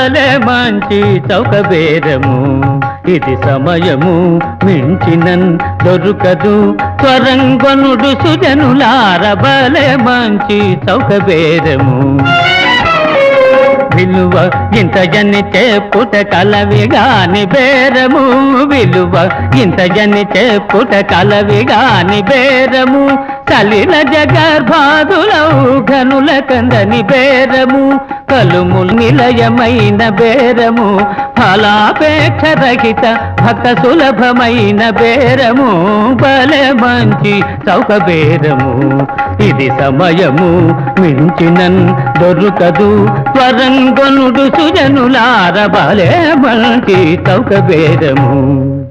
బలే మంచి చౌక బేరము ఇది సమయము మించినన్ దొరుకదు త్వరంగొనుడు సుజనులార బలే మంచి చౌక బేరము విలువ ఇంత జని చెప్పుట కలవి గాని బేరము విలువ ఇంత జని చెప్పుట కలవి గాని బేరము కలిల జగర్భాదులౌ ఘనుల కందని బేరము కలుము నిలయమైన బేరము ఫలాపేక్ష రహిత భక్త సులభమైన బేరము బలే మంచి చౌక బేరము ఇది సమయము మించినన్ దొరుకదు త్వరంగొనుడు సుజనులార బలే మంచి చౌక బేరము